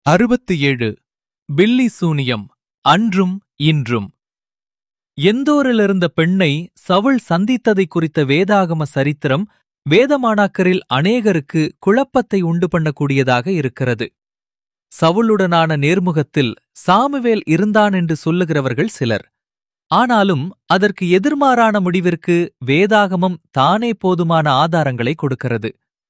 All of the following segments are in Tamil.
அறுபத்து ஏழு பில்லி சூனியம் அன்றும் இன்றும் எந்தோரிலிருந்த பெண்ணை சவுல் சந்தித்ததை குறித்த வேதாகம சரித்திரம் வேதமாணாக்கரில் அநேகருக்கு குழப்பத்தை உண்டு பண்ணக்கூடியதாக இருக்கிறது சவுலுடனான நேர்முகத்தில் சாமுவேல் இருந்தான் என்று சொல்லுகிறவர்கள் சிலர் ஆனாலும் அதற்கு எதிர்மாறான முடிவிற்கு வேதாகமம் தானே போதுமான ஆதாரங்களை கொடுக்கிறது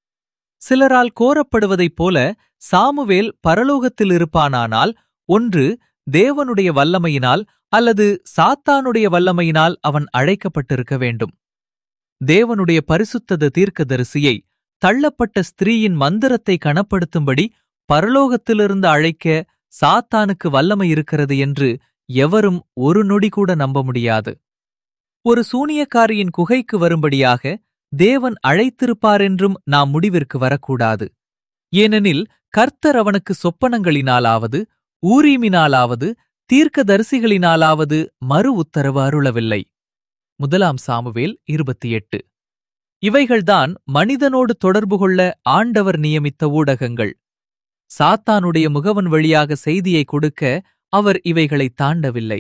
சிலரால் கோரப்படுவதைப் போல சாமுவேல் பரலோகத்தில் இருப்பானானால் ஒன்று தேவனுடைய வல்லமையினால் அல்லது சாத்தானுடைய வல்லமையினால் அவன் அழைக்கப்பட்டிருக்க வேண்டும் தேவனுடைய பரிசுத்தத தீர்க்கதரிசியை தள்ளப்பட்ட ஸ்திரீயின் மந்திரத்தை கனப்படுத்தும்படி பரலோகத்திலிருந்து அழைக்க சாத்தானுக்கு வல்லமை இருக்கிறது என்று எவரும் ஒரு நொடி கூட நம்ப முடியாது ஒரு சூனியக்காரியின் குகைக்கு வரும்படியாக தேவன் அழைத்திருப்பாரென்றும் நாம் முடிவிற்கு வரக்கூடாது ஏனெனில் கர்த்தர் அவனுக்கு சொப்பனங்களினாலாவது ஊரீமினாலாவது தீர்க்கதரிசிகளினாலாவது மறு உத்தரவு அருளவில்லை முதலாம் சாமுவேல் இருபத்தி எட்டு இவைகள்தான் மனிதனோடு தொடர்பு கொள்ள ஆண்டவர் நியமித்த ஊடகங்கள் சாத்தானுடைய முகவன் வழியாக செய்தியை கொடுக்க அவர் இவைகளை தாண்டவில்லை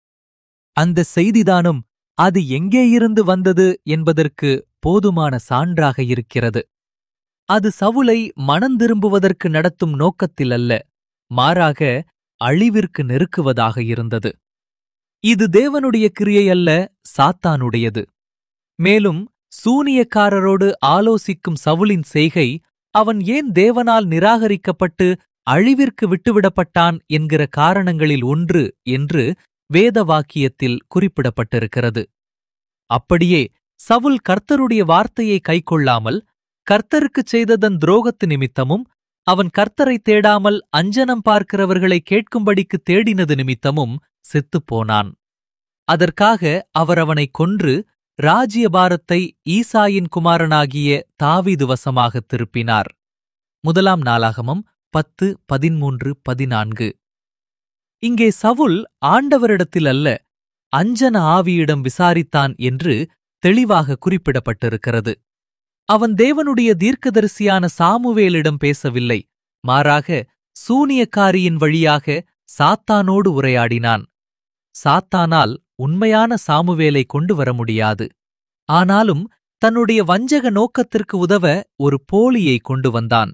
அந்த செய்திதானும் அது எங்கேயிருந்து வந்தது என்பதற்கு போதுமான சான்றாக இருக்கிறது அது சவுலை மனந்திரும்புவதற்கு நடத்தும் நோக்கத்தில் அல்ல மாறாக அழிவிற்கு நெருக்குவதாக இருந்தது இது தேவனுடைய கிரியை அல்ல சாத்தானுடையது மேலும் சூனியக்காரரோடு ஆலோசிக்கும் சவுலின் செய்கை அவன் ஏன் தேவனால் நிராகரிக்கப்பட்டு அழிவிற்கு விட்டுவிடப்பட்டான் என்கிற காரணங்களில் ஒன்று என்று வேத வாக்கியத்தில் குறிப்பிடப்பட்டிருக்கிறது அப்படியே சவுல் கர்த்தருடைய வார்த்தையை கைக்கொள்ளாமல் கர்த்தருக்குச் செய்ததன் துரோகத்து நிமித்தமும் அவன் கர்த்தரை தேடாமல் அஞ்சனம் பார்க்கிறவர்களை கேட்கும்படிக்கு தேடினது நிமித்தமும் செத்துப்போனான் அதற்காக அவர் அவனைக் கொன்று ராஜ்யபாரத்தை ஈசாயின் குமாரனாகிய தாவீது வசமாகத் திருப்பினார் முதலாம் நாளாகமம் பத்து பதிமூன்று பதினான்கு இங்கே சவுல் ஆண்டவரிடத்தில் அல்ல அஞ்சன ஆவியிடம் விசாரித்தான் என்று தெளிவாக குறிப்பிடப்பட்டிருக்கிறது அவன் தேவனுடைய தீர்க்கதரிசியான சாமுவேலிடம் பேசவில்லை மாறாக சூனியக்காரியின் வழியாக சாத்தானோடு உரையாடினான் சாத்தானால் உண்மையான சாமுவேலை கொண்டு வர முடியாது ஆனாலும் தன்னுடைய வஞ்சக நோக்கத்திற்கு உதவ ஒரு போலியை கொண்டு வந்தான்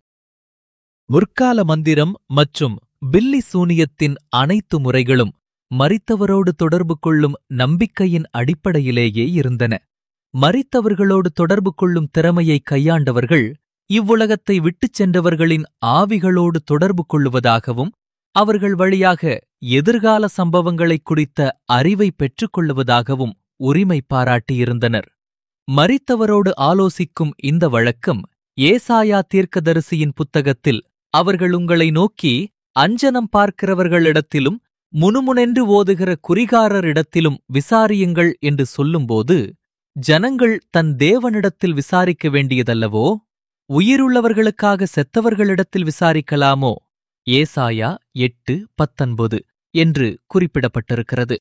முற்கால மந்திரம் மற்றும் பில்லி சூனியத்தின் அனைத்து முறைகளும் மரித்தவரோடு தொடர்பு கொள்ளும் நம்பிக்கையின் அடிப்படையிலேயே இருந்தன மரித்தவர்களோடு தொடர்பு கொள்ளும் திறமையை கையாண்டவர்கள் இவ்வுலகத்தை விட்டுச் சென்றவர்களின் ஆவிகளோடு தொடர்பு கொள்ளுவதாகவும் அவர்கள் வழியாக எதிர்கால சம்பவங்களைக் குறித்த அறிவை பெற்றுக்கொள்ளுவதாகவும் உரிமை பாராட்டியிருந்தனர் மரித்தவரோடு ஆலோசிக்கும் இந்த வழக்கம் ஏசாயா தீர்க்கதரிசியின் புத்தகத்தில் அவர்கள் உங்களை நோக்கி அஞ்சனம் பார்க்கிறவர்களிடத்திலும் முணுமுனென்று ஓதுகிற குறிகாரரிடத்திலும் விசாரியுங்கள் என்று சொல்லும்போது ஜனங்கள் தன் தேவனிடத்தில் விசாரிக்க வேண்டியதல்லவோ உயிருள்ளவர்களுக்காக செத்தவர்களிடத்தில் விசாரிக்கலாமோ ஏசாயா எட்டு பத்தொன்பது என்று குறிப்பிடப்பட்டிருக்கிறது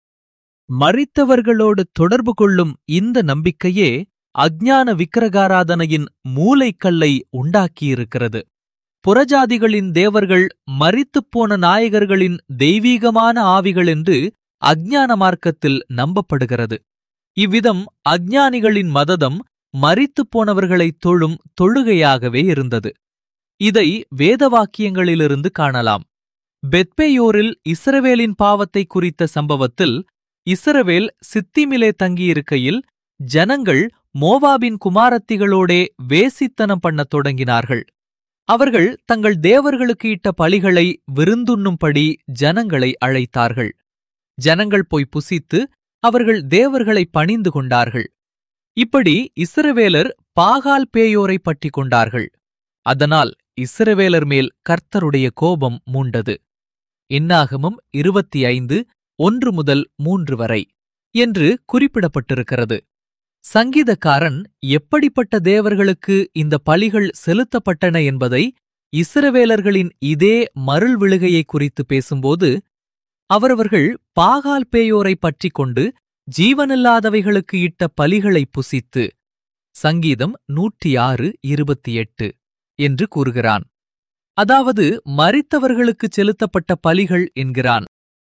மறித்தவர்களோடு தொடர்பு கொள்ளும் இந்த நம்பிக்கையே அஞ்ஞான விக்கிரகாராதனையின் மூளைக்கல்லை உண்டாக்கியிருக்கிறது புறஜாதிகளின் தேவர்கள் மரித்துப்போன நாயகர்களின் தெய்வீகமான ஆவிகள் என்று அஞ்ஞான மார்க்கத்தில் நம்பப்படுகிறது இவ்விதம் அஞ்ஞானிகளின் மததம் மரித்துப் போனவர்களை தொழும் தொழுகையாகவே இருந்தது இதை வேதவாக்கியங்களிலிருந்து காணலாம் பெத்பேயோரில் இஸ்ரவேலின் பாவத்தை குறித்த சம்பவத்தில் இஸ்ரவேல் சித்திமிலே தங்கியிருக்கையில் ஜனங்கள் மோவாபின் குமாரத்திகளோடே வேசித்தனம் பண்ணத் தொடங்கினார்கள் அவர்கள் தங்கள் தேவர்களுக்கு இட்ட பலிகளை விருந்துண்ணும்படி ஜனங்களை அழைத்தார்கள் ஜனங்கள் போய் புசித்து அவர்கள் தேவர்களை பணிந்து கொண்டார்கள் இப்படி இஸ்ரவேலர் பாகால் பேயோரை பற்றிக் கொண்டார்கள் அதனால் இஸ்ரவேலர் மேல் கர்த்தருடைய கோபம் மூண்டது இன்னாகமம் இருபத்தி ஐந்து ஒன்று முதல் மூன்று வரை என்று குறிப்பிடப்பட்டிருக்கிறது சங்கீதக்காரன் எப்படிப்பட்ட தேவர்களுக்கு இந்த பலிகள் செலுத்தப்பட்டன என்பதை இஸ்ரவேலர்களின் இதே மருள் விழுகையை குறித்து பேசும்போது அவரவர்கள் பாகால் பேயோரை பற்றிக் கொண்டு ஜீவனில்லாதவைகளுக்கு இட்ட பலிகளை புசித்து சங்கீதம் நூற்றி ஆறு இருபத்தி எட்டு என்று கூறுகிறான் அதாவது மரித்தவர்களுக்கு செலுத்தப்பட்ட பலிகள் என்கிறான்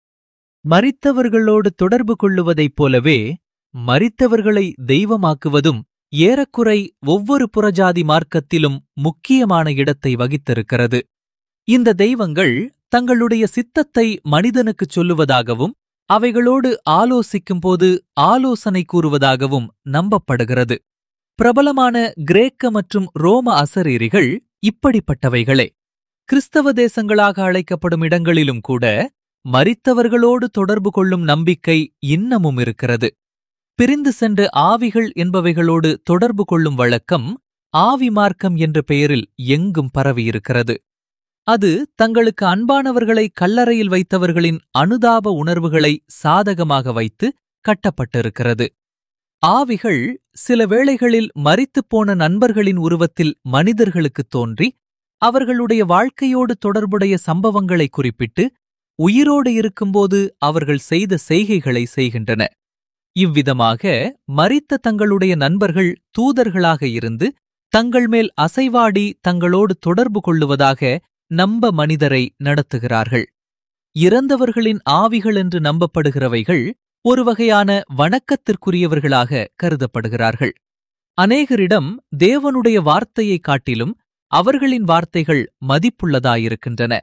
மரித்தவர்களோடு தொடர்பு கொள்ளுவதைப் போலவே மரித்தவர்களை தெய்வமாக்குவதும் ஏறக்குறை ஒவ்வொரு புறஜாதி மார்க்கத்திலும் முக்கியமான இடத்தை வகித்திருக்கிறது இந்த தெய்வங்கள் தங்களுடைய சித்தத்தை மனிதனுக்குச் சொல்லுவதாகவும் அவைகளோடு ஆலோசிக்கும்போது ஆலோசனை கூறுவதாகவும் நம்பப்படுகிறது பிரபலமான கிரேக்க மற்றும் ரோம அசரீரிகள் இப்படிப்பட்டவைகளே கிறிஸ்தவ தேசங்களாக அழைக்கப்படும் இடங்களிலும் கூட மரித்தவர்களோடு தொடர்பு கொள்ளும் நம்பிக்கை இன்னமும் இருக்கிறது பிரிந்து சென்ற ஆவிகள் என்பவைகளோடு தொடர்பு கொள்ளும் வழக்கம் ஆவி மார்க்கம் என்ற பெயரில் எங்கும் பரவியிருக்கிறது அது தங்களுக்கு அன்பானவர்களை கல்லறையில் வைத்தவர்களின் அனுதாப உணர்வுகளை சாதகமாக வைத்து கட்டப்பட்டிருக்கிறது ஆவிகள் சில வேளைகளில் மரித்துப்போன நண்பர்களின் உருவத்தில் மனிதர்களுக்குத் தோன்றி அவர்களுடைய வாழ்க்கையோடு தொடர்புடைய சம்பவங்களை குறிப்பிட்டு உயிரோடு இருக்கும்போது அவர்கள் செய்த செய்கைகளை செய்கின்றன இவ்விதமாக மரித்த தங்களுடைய நண்பர்கள் தூதர்களாக இருந்து தங்கள் மேல் அசைவாடி தங்களோடு தொடர்பு கொள்ளுவதாக நம்ப மனிதரை நடத்துகிறார்கள் இறந்தவர்களின் ஆவிகள் என்று நம்பப்படுகிறவைகள் ஒரு வகையான வணக்கத்திற்குரியவர்களாக கருதப்படுகிறார்கள் அநேகரிடம் தேவனுடைய வார்த்தையைக் காட்டிலும் அவர்களின் வார்த்தைகள் மதிப்புள்ளதாயிருக்கின்றன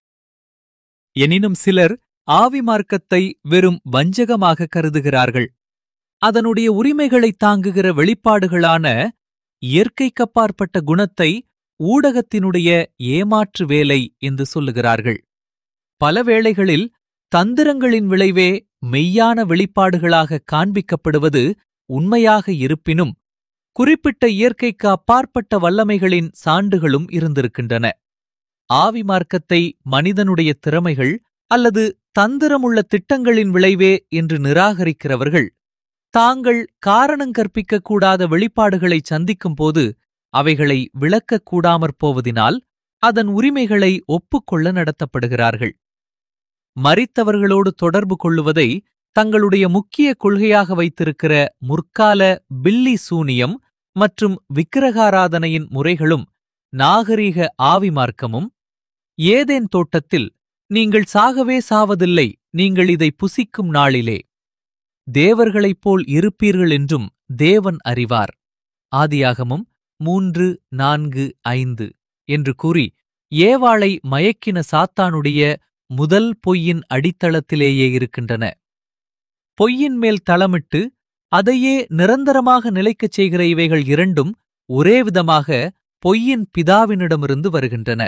எனினும் சிலர் ஆவி மார்க்கத்தை வெறும் வஞ்சகமாக கருதுகிறார்கள் அதனுடைய உரிமைகளைத் தாங்குகிற வெளிப்பாடுகளான இயற்கைக்கப்பாற்பட்ட குணத்தை ஊடகத்தினுடைய ஏமாற்று வேலை என்று சொல்லுகிறார்கள் பல வேளைகளில் தந்திரங்களின் விளைவே மெய்யான வெளிப்பாடுகளாக காண்பிக்கப்படுவது உண்மையாக இருப்பினும் குறிப்பிட்ட இயற்கைக்கு அப்பாற்பட்ட வல்லமைகளின் சான்றுகளும் இருந்திருக்கின்றன ஆவி மார்க்கத்தை மனிதனுடைய திறமைகள் அல்லது தந்திரமுள்ள திட்டங்களின் விளைவே என்று நிராகரிக்கிறவர்கள் தாங்கள் காரணங் கற்பிக்கக் கூடாத வெளிப்பாடுகளை சந்திக்கும் போது அவைகளை விளக்கக் கூடாமற் போவதினால் அதன் உரிமைகளை ஒப்புக்கொள்ள நடத்தப்படுகிறார்கள் மரித்தவர்களோடு தொடர்பு கொள்ளுவதை தங்களுடைய முக்கிய கொள்கையாக வைத்திருக்கிற முற்கால பில்லி சூனியம் மற்றும் விக்கிரகாராதனையின் முறைகளும் நாகரீக ஆவி மார்க்கமும் ஏதேன் தோட்டத்தில் நீங்கள் சாகவே சாவதில்லை நீங்கள் இதை புசிக்கும் நாளிலே தேவர்களைப் போல் இருப்பீர்கள் என்றும் தேவன் அறிவார் ஆதியாகமும் மூன்று நான்கு ஐந்து என்று கூறி ஏவாளை மயக்கின சாத்தானுடைய முதல் பொய்யின் அடித்தளத்திலேயே இருக்கின்றன பொய்யின் மேல் தளமிட்டு அதையே நிரந்தரமாக நிலைக்கச் செய்கிற இவைகள் இரண்டும் ஒரே விதமாக பொய்யின் பிதாவினிடமிருந்து வருகின்றன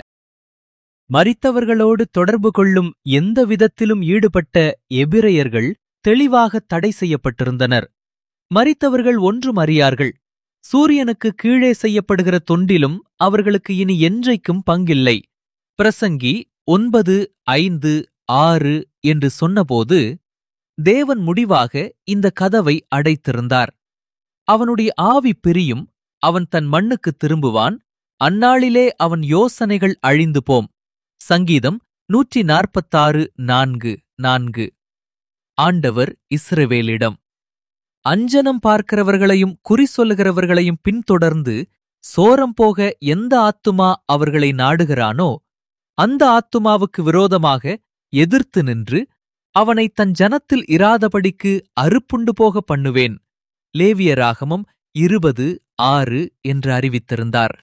மரித்தவர்களோடு தொடர்பு கொள்ளும் எந்த விதத்திலும் ஈடுபட்ட எபிரையர்கள் தெளிவாக தடை செய்யப்பட்டிருந்தனர் மரித்தவர்கள் ஒன்றும் அறியார்கள் சூரியனுக்கு கீழே செய்யப்படுகிற தொண்டிலும் அவர்களுக்கு இனி என்றைக்கும் பங்கில்லை பிரசங்கி ஒன்பது ஐந்து ஆறு என்று சொன்னபோது தேவன் முடிவாக இந்த கதவை அடைத்திருந்தார் அவனுடைய ஆவி பிரியும் அவன் தன் மண்ணுக்கு திரும்புவான் அந்நாளிலே அவன் யோசனைகள் அழிந்து போம் சங்கீதம் நூற்றி நாற்பத்தாறு நான்கு நான்கு ஆண்டவர் இஸ்ரவேலிடம் அஞ்சனம் பார்க்கிறவர்களையும் குறி சொல்லுகிறவர்களையும் பின்தொடர்ந்து சோரம் போக எந்த ஆத்துமா அவர்களை நாடுகிறானோ அந்த ஆத்துமாவுக்கு விரோதமாக எதிர்த்து நின்று அவனை தன் ஜனத்தில் இராதபடிக்கு அறுப்புண்டு போக பண்ணுவேன் லேவியராகமம் இருபது ஆறு என்று அறிவித்திருந்தார்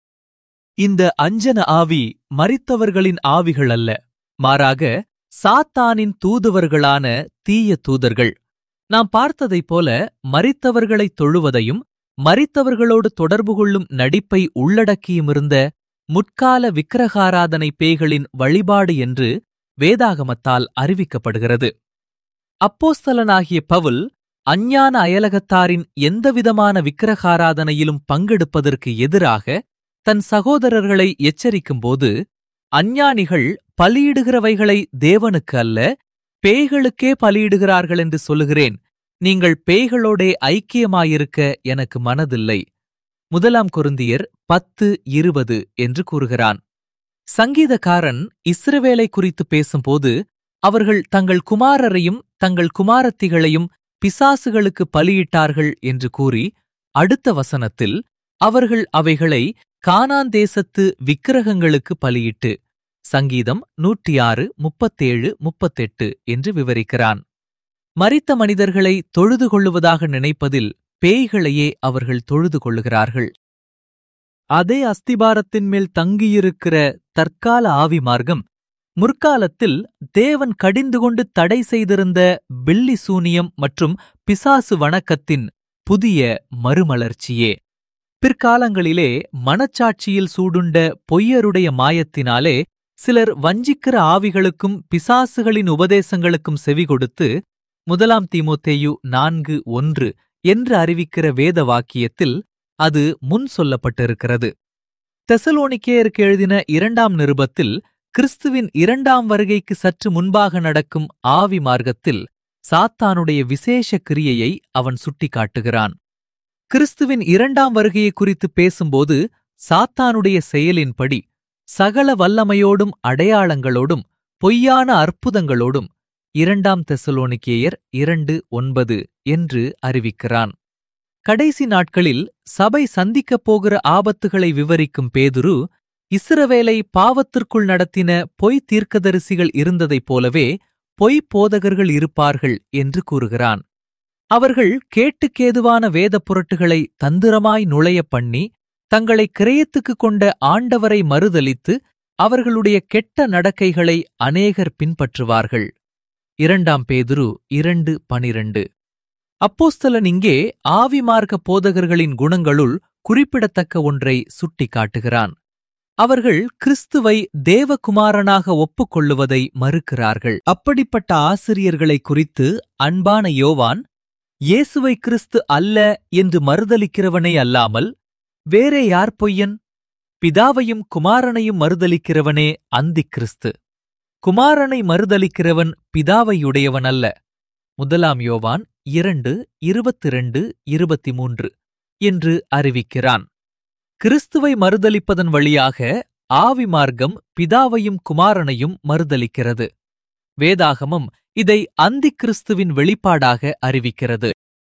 இந்த அஞ்சன ஆவி மரித்தவர்களின் ஆவிகள் அல்ல மாறாக சாத்தானின் தூதுவர்களான தீய தூதர்கள் நாம் பார்த்ததைப் போல மரித்தவர்களைத் தொழுவதையும் மரித்தவர்களோடு தொடர்பு கொள்ளும் நடிப்பை உள்ளடக்கியும் இருந்த முற்கால விக்கிரகாராதனை பேய்களின் வழிபாடு என்று வேதாகமத்தால் அறிவிக்கப்படுகிறது அப்போஸ்தலனாகிய பவுல் அஞ்ஞான அயலகத்தாரின் எந்தவிதமான விக்கிரகாராதனையிலும் பங்கெடுப்பதற்கு எதிராக தன் சகோதரர்களை எச்சரிக்கும்போது அஞ்ஞானிகள் பலியிடுகிறவைகளை தேவனுக்கு அல்ல பேய்களுக்கே பலியிடுகிறார்கள் என்று சொல்லுகிறேன் நீங்கள் பேய்களோடே ஐக்கியமாயிருக்க எனக்கு மனதில்லை முதலாம் கொருந்தியர் பத்து இருபது என்று கூறுகிறான் சங்கீதக்காரன் இஸ்ரவேலை குறித்து பேசும்போது அவர்கள் தங்கள் குமாரரையும் தங்கள் குமாரத்திகளையும் பிசாசுகளுக்கு பலியிட்டார்கள் என்று கூறி அடுத்த வசனத்தில் அவர்கள் அவைகளை கானான் தேசத்து விக்கிரகங்களுக்கு பலியிட்டு சங்கீதம் நூற்றி ஆறு முப்பத்தேழு முப்பத்தெட்டு என்று விவரிக்கிறான் மரித்த மனிதர்களை தொழுது கொள்ளுவதாக நினைப்பதில் பேய்களையே அவர்கள் தொழுது கொள்ளுகிறார்கள் அதே அஸ்திபாரத்தின் மேல் தங்கியிருக்கிற தற்கால ஆவி மார்க்கம் முற்காலத்தில் தேவன் கடிந்து கொண்டு தடை செய்திருந்த பில்லி சூனியம் மற்றும் பிசாசு வணக்கத்தின் புதிய மறுமலர்ச்சியே பிற்காலங்களிலே மனச்சாட்சியில் சூடுண்ட பொய்யருடைய மாயத்தினாலே சிலர் வஞ்சிக்கிற ஆவிகளுக்கும் பிசாசுகளின் உபதேசங்களுக்கும் செவி கொடுத்து முதலாம் தீமோத்தேயு நான்கு ஒன்று என்று அறிவிக்கிற வேத வாக்கியத்தில் அது முன் சொல்லப்பட்டிருக்கிறது தெசலோனிக்கேயருக்கு எழுதின இரண்டாம் நிருபத்தில் கிறிஸ்துவின் இரண்டாம் வருகைக்கு சற்று முன்பாக நடக்கும் ஆவி மார்க்கத்தில் சாத்தானுடைய விசேஷ கிரியையை அவன் சுட்டிக்காட்டுகிறான் கிறிஸ்துவின் இரண்டாம் வருகையை குறித்து பேசும்போது சாத்தானுடைய செயலின்படி சகல வல்லமையோடும் அடையாளங்களோடும் பொய்யான அற்புதங்களோடும் இரண்டாம் தெசலோனிக்கேயர் இரண்டு ஒன்பது என்று அறிவிக்கிறான் கடைசி நாட்களில் சபை சந்திக்கப் போகிற ஆபத்துகளை விவரிக்கும் பேதுரு இஸ்ரவேலை பாவத்திற்குள் நடத்தின பொய் தீர்க்கதரிசிகள் இருந்ததைப் போலவே பொய் போதகர்கள் இருப்பார்கள் என்று கூறுகிறான் அவர்கள் கேட்டுக்கேதுவான வேதப் புரட்டுகளை தந்திரமாய் நுழையப் பண்ணி தங்களை கிரயத்துக்கு கொண்ட ஆண்டவரை மறுதலித்து அவர்களுடைய கெட்ட நடக்கைகளை அநேகர் பின்பற்றுவார்கள் இரண்டாம் பேதுரு இரண்டு பனிரண்டு அப்போஸ்தலன் இங்கே ஆவிமார்க்க போதகர்களின் குணங்களுள் குறிப்பிடத்தக்க ஒன்றை சுட்டிக்காட்டுகிறான் அவர்கள் கிறிஸ்துவை தேவகுமாரனாக ஒப்புக்கொள்ளுவதை மறுக்கிறார்கள் அப்படிப்பட்ட ஆசிரியர்களை குறித்து அன்பான யோவான் இயேசுவை கிறிஸ்து அல்ல என்று மறுதலிக்கிறவனே அல்லாமல் வேறே யார் பொய்யன் பிதாவையும் குமாரனையும் மறுதலிக்கிறவனே அந்திக் கிறிஸ்து குமாரனை மறுதலிக்கிறவன் பிதாவையுடையவன் அல்ல முதலாம் யோவான் இரண்டு இருபத்திரண்டு இருபத்தி மூன்று என்று அறிவிக்கிறான் கிறிஸ்துவை மறுதலிப்பதன் வழியாக ஆவி மார்க்கம் பிதாவையும் குமாரனையும் மறுதலிக்கிறது வேதாகமம் இதை அந்தி கிறிஸ்துவின் வெளிப்பாடாக அறிவிக்கிறது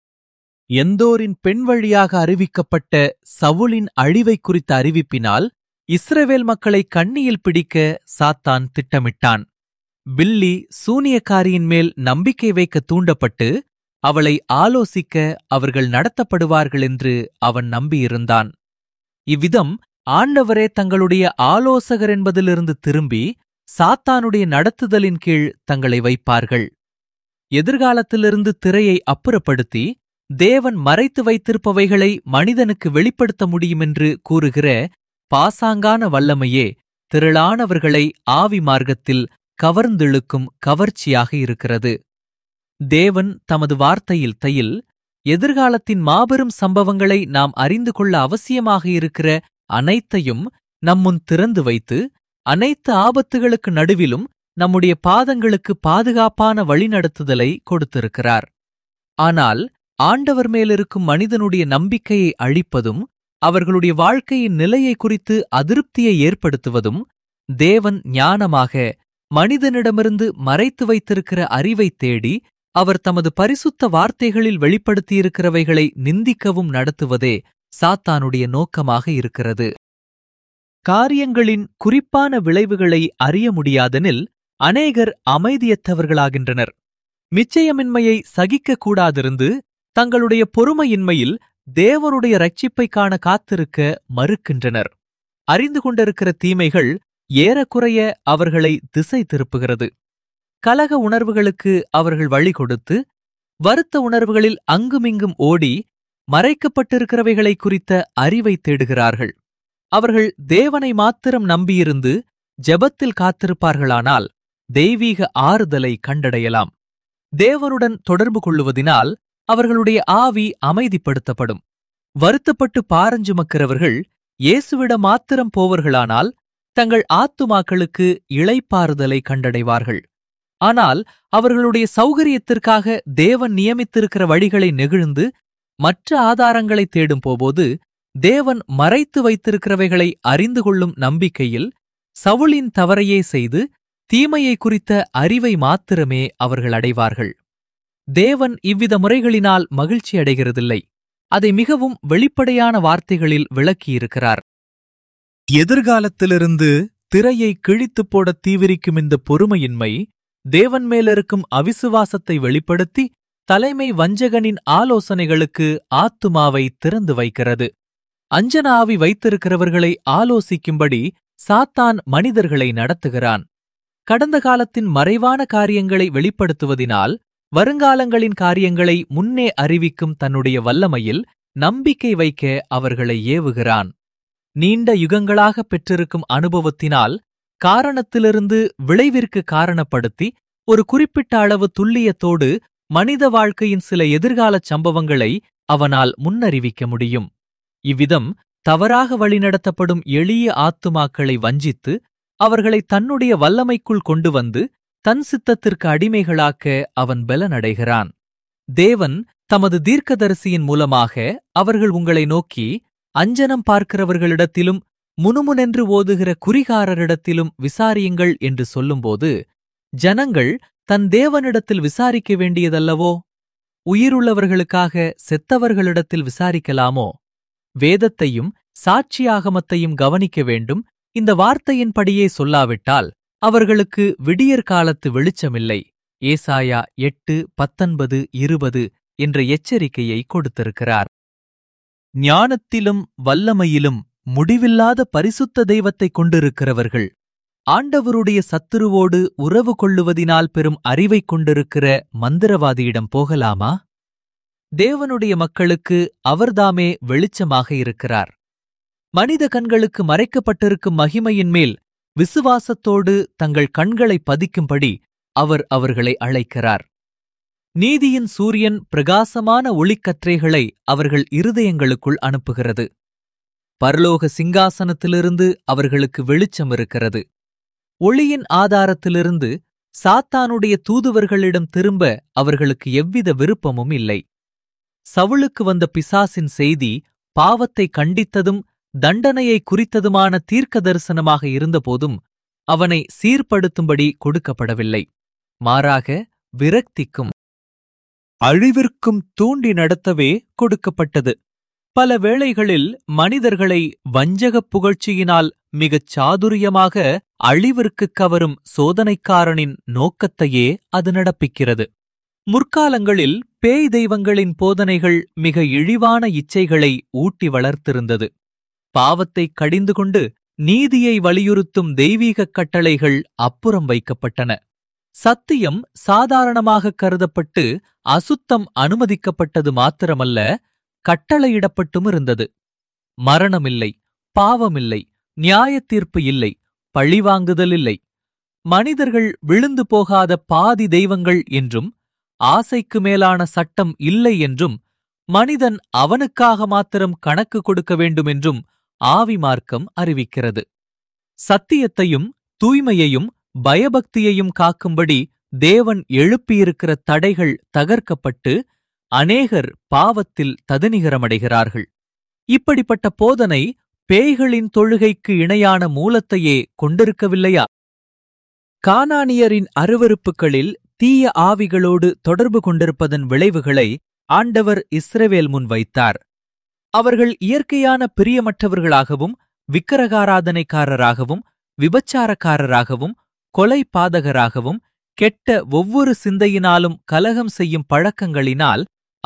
எந்தோரின் பெண் வழியாக அறிவிக்கப்பட்ட சவுலின் அழிவை குறித்த அறிவிப்பினால் இஸ்ரவேல் மக்களை கண்ணியில் பிடிக்க சாத்தான் திட்டமிட்டான் பில்லி சூனியக்காரியின் மேல் நம்பிக்கை வைக்க தூண்டப்பட்டு அவளை ஆலோசிக்க அவர்கள் நடத்தப்படுவார்கள் என்று அவன் நம்பியிருந்தான் இவ்விதம் ஆண்டவரே தங்களுடைய ஆலோசகர் என்பதிலிருந்து திரும்பி சாத்தானுடைய நடத்துதலின் கீழ் தங்களை வைப்பார்கள் எதிர்காலத்திலிருந்து திரையை அப்புறப்படுத்தி தேவன் மறைத்து வைத்திருப்பவைகளை மனிதனுக்கு வெளிப்படுத்த முடியுமென்று கூறுகிற பாசாங்கான வல்லமையே திரளானவர்களை ஆவி மார்க்கத்தில் கவர்ந்திழுக்கும் கவர்ச்சியாக இருக்கிறது தேவன் தமது வார்த்தையில் தையில் எதிர்காலத்தின் மாபெரும் சம்பவங்களை நாம் அறிந்து கொள்ள அவசியமாக இருக்கிற அனைத்தையும் நம்முன் திறந்து வைத்து அனைத்து ஆபத்துகளுக்கு நடுவிலும் நம்முடைய பாதங்களுக்கு பாதுகாப்பான வழிநடத்துதலை கொடுத்திருக்கிறார் ஆனால் ஆண்டவர் மேலிருக்கும் மனிதனுடைய நம்பிக்கையை அழிப்பதும் அவர்களுடைய வாழ்க்கையின் நிலையை குறித்து அதிருப்தியை ஏற்படுத்துவதும் தேவன் ஞானமாக மனிதனிடமிருந்து மறைத்து வைத்திருக்கிற அறிவைத் தேடி அவர் தமது பரிசுத்த வார்த்தைகளில் வெளிப்படுத்தியிருக்கிறவைகளை நிந்திக்கவும் நடத்துவதே சாத்தானுடைய நோக்கமாக இருக்கிறது காரியங்களின் குறிப்பான விளைவுகளை அறிய முடியாதெனில் அநேகர் அமைதியற்றவர்களாகின்றனர் மிச்சயமின்மையை சகிக்கக் கூடாதிருந்து தங்களுடைய பொறுமையின்மையில் தேவனுடைய ரட்சிப்பை காண காத்திருக்க மறுக்கின்றனர் அறிந்து கொண்டிருக்கிற தீமைகள் ஏறக்குறைய அவர்களை திசை திருப்புகிறது கலக உணர்வுகளுக்கு அவர்கள் வழி கொடுத்து வருத்த உணர்வுகளில் அங்குமிங்கும் ஓடி மறைக்கப்பட்டிருக்கிறவைகளை குறித்த அறிவை தேடுகிறார்கள் அவர்கள் தேவனை மாத்திரம் நம்பியிருந்து ஜெபத்தில் காத்திருப்பார்களானால் தெய்வீக ஆறுதலை கண்டடையலாம் தேவனுடன் தொடர்பு கொள்ளுவதினால் அவர்களுடைய ஆவி அமைதிப்படுத்தப்படும் வருத்தப்பட்டு பாரஞ்சுமக்கிறவர்கள் இயேசுவிட மாத்திரம் போவர்களானால் தங்கள் ஆத்துமாக்களுக்கு இளைப்பாறுதலை கண்டடைவார்கள் ஆனால் அவர்களுடைய சௌகரியத்திற்காக தேவன் நியமித்திருக்கிற வழிகளை நெகிழ்ந்து மற்ற ஆதாரங்களை தேடும் போபோது தேவன் மறைத்து வைத்திருக்கிறவைகளை அறிந்து கொள்ளும் நம்பிக்கையில் சவுளின் தவறையே செய்து தீமையை குறித்த அறிவை மாத்திரமே அவர்கள் அடைவார்கள் தேவன் இவ்வித முறைகளினால் மகிழ்ச்சி அடைகிறதில்லை அதை மிகவும் வெளிப்படையான வார்த்தைகளில் விளக்கியிருக்கிறார் எதிர்காலத்திலிருந்து திரையை கிழித்துப் போட தீவிரிக்கும் இந்த பொறுமையின்மை தேவன் மேலிருக்கும் அவிசுவாசத்தை வெளிப்படுத்தி தலைமை வஞ்சகனின் ஆலோசனைகளுக்கு ஆத்துமாவை திறந்து வைக்கிறது அஞ்சன ஆவி வைத்திருக்கிறவர்களை ஆலோசிக்கும்படி சாத்தான் மனிதர்களை நடத்துகிறான் கடந்த காலத்தின் மறைவான காரியங்களை வெளிப்படுத்துவதினால் வருங்காலங்களின் காரியங்களை முன்னே அறிவிக்கும் தன்னுடைய வல்லமையில் நம்பிக்கை வைக்க அவர்களை ஏவுகிறான் நீண்ட யுகங்களாக பெற்றிருக்கும் அனுபவத்தினால் காரணத்திலிருந்து விளைவிற்கு காரணப்படுத்தி ஒரு குறிப்பிட்ட அளவு துல்லியத்தோடு மனித வாழ்க்கையின் சில எதிர்காலச் சம்பவங்களை அவனால் முன்னறிவிக்க முடியும் இவ்விதம் தவறாக வழிநடத்தப்படும் எளிய ஆத்துமாக்களை வஞ்சித்து அவர்களை தன்னுடைய வல்லமைக்குள் கொண்டு வந்து தன் சித்தத்திற்கு அடிமைகளாக்க அவன் பலனடைகிறான் தேவன் தமது தீர்க்கதரிசியின் மூலமாக அவர்கள் உங்களை நோக்கி அஞ்சனம் பார்க்கிறவர்களிடத்திலும் முணுமுனென்று ஓதுகிற குறிகாரரிடத்திலும் விசாரியுங்கள் என்று சொல்லும்போது ஜனங்கள் தன் தேவனிடத்தில் விசாரிக்க வேண்டியதல்லவோ உயிருள்ளவர்களுக்காக செத்தவர்களிடத்தில் விசாரிக்கலாமோ வேதத்தையும் சாட்சியாகமத்தையும் கவனிக்க வேண்டும் இந்த வார்த்தையின்படியே சொல்லாவிட்டால் அவர்களுக்கு விடியற் காலத்து வெளிச்சமில்லை ஏசாயா எட்டு பத்தொன்பது இருபது என்ற எச்சரிக்கையை கொடுத்திருக்கிறார் ஞானத்திலும் வல்லமையிலும் முடிவில்லாத பரிசுத்த தெய்வத்தைக் கொண்டிருக்கிறவர்கள் ஆண்டவருடைய சத்துருவோடு உறவு கொள்ளுவதினால் பெறும் அறிவைக் கொண்டிருக்கிற மந்திரவாதியிடம் போகலாமா தேவனுடைய மக்களுக்கு அவர்தாமே வெளிச்சமாக இருக்கிறார் மனித கண்களுக்கு மறைக்கப்பட்டிருக்கும் மகிமையின் மேல் விசுவாசத்தோடு தங்கள் கண்களை பதிக்கும்படி அவர் அவர்களை அழைக்கிறார் நீதியின் சூரியன் பிரகாசமான ஒளிக்கற்றைகளை அவர்கள் இருதயங்களுக்குள் அனுப்புகிறது பரலோக சிங்காசனத்திலிருந்து அவர்களுக்கு வெளிச்சம் இருக்கிறது ஒளியின் ஆதாரத்திலிருந்து சாத்தானுடைய தூதுவர்களிடம் திரும்ப அவர்களுக்கு எவ்வித விருப்பமும் இல்லை சவுளுக்கு வந்த பிசாசின் செய்தி பாவத்தை கண்டித்ததும் தண்டனையை குறித்ததுமான தீர்க்க தரிசனமாக இருந்தபோதும் அவனை சீர்படுத்தும்படி கொடுக்கப்படவில்லை மாறாக விரக்திக்கும் அழிவிற்கும் தூண்டி நடத்தவே கொடுக்கப்பட்டது பல வேளைகளில் மனிதர்களை வஞ்சகப் புகழ்ச்சியினால் மிகச் சாதுரியமாக அழிவிற்குக் கவரும் சோதனைக்காரனின் நோக்கத்தையே அது நடப்பிக்கிறது முற்காலங்களில் பேய் தெய்வங்களின் போதனைகள் மிக இழிவான இச்சைகளை ஊட்டி வளர்த்திருந்தது பாவத்தை கடிந்து கொண்டு நீதியை வலியுறுத்தும் தெய்வீகக் கட்டளைகள் அப்புறம் வைக்கப்பட்டன சத்தியம் சாதாரணமாக கருதப்பட்டு அசுத்தம் அனுமதிக்கப்பட்டது மாத்திரமல்ல கட்டளையிடப்பட்டும் இருந்தது மரணமில்லை பாவமில்லை நியாயத்தீர்ப்பு இல்லை பழிவாங்குதல் இல்லை மனிதர்கள் விழுந்து போகாத பாதி தெய்வங்கள் என்றும் ஆசைக்கு மேலான சட்டம் இல்லை என்றும் மனிதன் அவனுக்காக மாத்திரம் கணக்கு கொடுக்க வேண்டுமென்றும் ஆவி மார்க்கம் அறிவிக்கிறது சத்தியத்தையும் தூய்மையையும் பயபக்தியையும் காக்கும்படி தேவன் எழுப்பியிருக்கிற தடைகள் தகர்க்கப்பட்டு அநேகர் பாவத்தில் ததனிகரமடைகிறார்கள் இப்படிப்பட்ட போதனை பேய்களின் தொழுகைக்கு இணையான மூலத்தையே கொண்டிருக்கவில்லையா கானானியரின் அருவருப்புகளில் தீய ஆவிகளோடு தொடர்பு கொண்டிருப்பதன் விளைவுகளை ஆண்டவர் இஸ்ரவேல் முன் வைத்தார் அவர்கள் இயற்கையான பிரியமற்றவர்களாகவும் விக்கிரகாராதனைக்காரராகவும் விபச்சாரக்காரராகவும் கொலை பாதகராகவும் கெட்ட ஒவ்வொரு சிந்தையினாலும் கலகம் செய்யும் பழக்கங்களினால்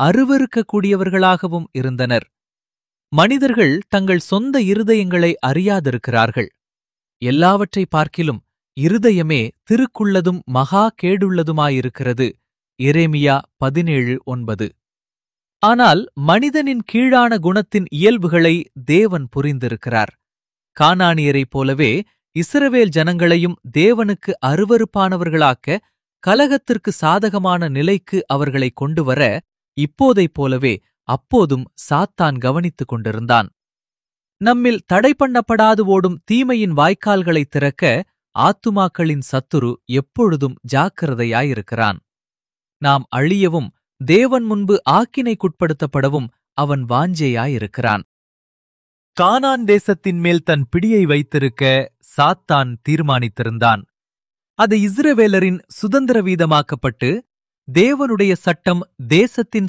அருவருக்கக்கூடியவர்களாகவும் இருந்தனர் மனிதர்கள் தங்கள் சொந்த இருதயங்களை அறியாதிருக்கிறார்கள் எல்லாவற்றை பார்க்கிலும் இருதயமே திருக்குள்ளதும் மகா கேடுள்ளதுமாயிருக்கிறது எரேமியா பதினேழு ஒன்பது ஆனால் மனிதனின் கீழான குணத்தின் இயல்புகளை தேவன் புரிந்திருக்கிறார் கானானியரைப் போலவே இஸ்ரவேல் ஜனங்களையும் தேவனுக்கு அருவருப்பானவர்களாக்க கலகத்திற்கு சாதகமான நிலைக்கு அவர்களை கொண்டுவர இப்போதைப் போலவே அப்போதும் சாத்தான் கவனித்துக் கொண்டிருந்தான் நம்மில் தடை பண்ணப்படாது ஓடும் தீமையின் வாய்க்கால்களைத் திறக்க ஆத்துமாக்களின் சத்துரு எப்பொழுதும் ஜாக்கிரதையாயிருக்கிறான் நாம் அழியவும் தேவன் முன்பு ஆக்கினைக்குட்படுத்தப்படவும் அவன் வாஞ்சையாயிருக்கிறான் கானான் தேசத்தின் மேல் தன் பிடியை வைத்திருக்க சாத்தான் தீர்மானித்திருந்தான் அது இஸ்ரவேலரின் சுதந்திர வீதமாக்கப்பட்டு தேவனுடைய சட்டம் தேசத்தின்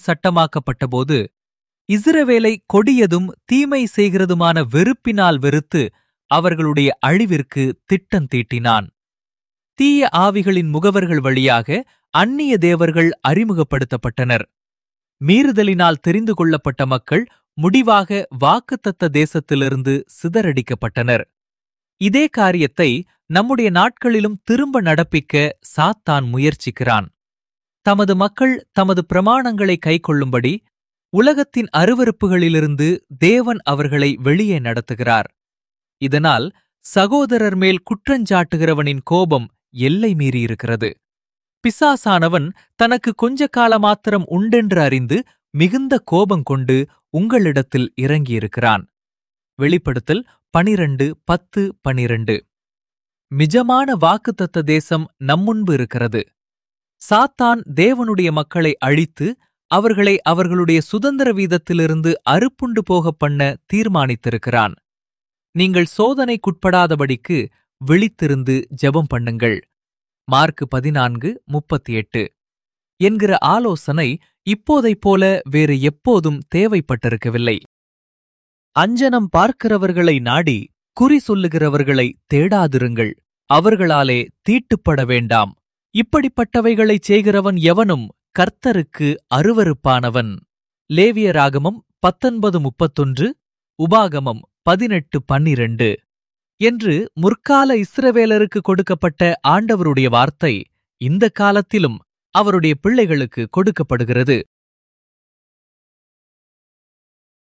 சட்டமாக்கப்பட்டபோது இஸ்ரவேலை கொடியதும் தீமை செய்கிறதுமான வெறுப்பினால் வெறுத்து அவர்களுடைய அழிவிற்கு திட்டம் தீட்டினான் தீய ஆவிகளின் முகவர்கள் வழியாக அந்நிய தேவர்கள் அறிமுகப்படுத்தப்பட்டனர் மீறுதலினால் தெரிந்து கொள்ளப்பட்ட மக்கள் முடிவாக வாக்குத்தத்த தேசத்திலிருந்து சிதறடிக்கப்பட்டனர் இதே காரியத்தை நம்முடைய நாட்களிலும் திரும்ப நடப்பிக்க சாத்தான் முயற்சிக்கிறான் தமது மக்கள் தமது பிரமாணங்களை கைக்கொள்ளும்படி உலகத்தின் அருவருப்புகளிலிருந்து தேவன் அவர்களை வெளியே நடத்துகிறார் இதனால் சகோதரர் மேல் குற்றஞ்சாட்டுகிறவனின் கோபம் எல்லை மீறியிருக்கிறது பிசாசானவன் தனக்கு கொஞ்ச காலமாத்திரம் உண்டென்று அறிந்து மிகுந்த கோபம் கொண்டு உங்களிடத்தில் இறங்கியிருக்கிறான் வெளிப்படுத்தல் பனிரண்டு பத்து பனிரண்டு மிஜமான வாக்குத்தத்த தேசம் நம்முன்பு இருக்கிறது சாத்தான் தேவனுடைய மக்களை அழித்து அவர்களை அவர்களுடைய சுதந்திர வீதத்திலிருந்து அறுப்புண்டு போகப் பண்ண தீர்மானித்திருக்கிறான் நீங்கள் சோதனைக்குட்படாதபடிக்கு விழித்திருந்து ஜெபம் பண்ணுங்கள் மார்க்கு பதினான்கு முப்பத்தி எட்டு என்கிற ஆலோசனை இப்போதைப் போல வேறு எப்போதும் தேவைப்பட்டிருக்கவில்லை அஞ்சனம் பார்க்கிறவர்களை நாடி குறி சொல்லுகிறவர்களை தேடாதிருங்கள் அவர்களாலே தீட்டுப்பட வேண்டாம் இப்படிப்பட்டவைகளைச் செய்கிறவன் எவனும் கர்த்தருக்கு அருவருப்பானவன் லேவியராகமம் பத்தொன்பது முப்பத்தொன்று உபாகமம் பதினெட்டு பன்னிரண்டு என்று முற்கால இஸ்ரவேலருக்கு கொடுக்கப்பட்ட ஆண்டவருடைய வார்த்தை இந்த காலத்திலும் அவருடைய பிள்ளைகளுக்கு கொடுக்கப்படுகிறது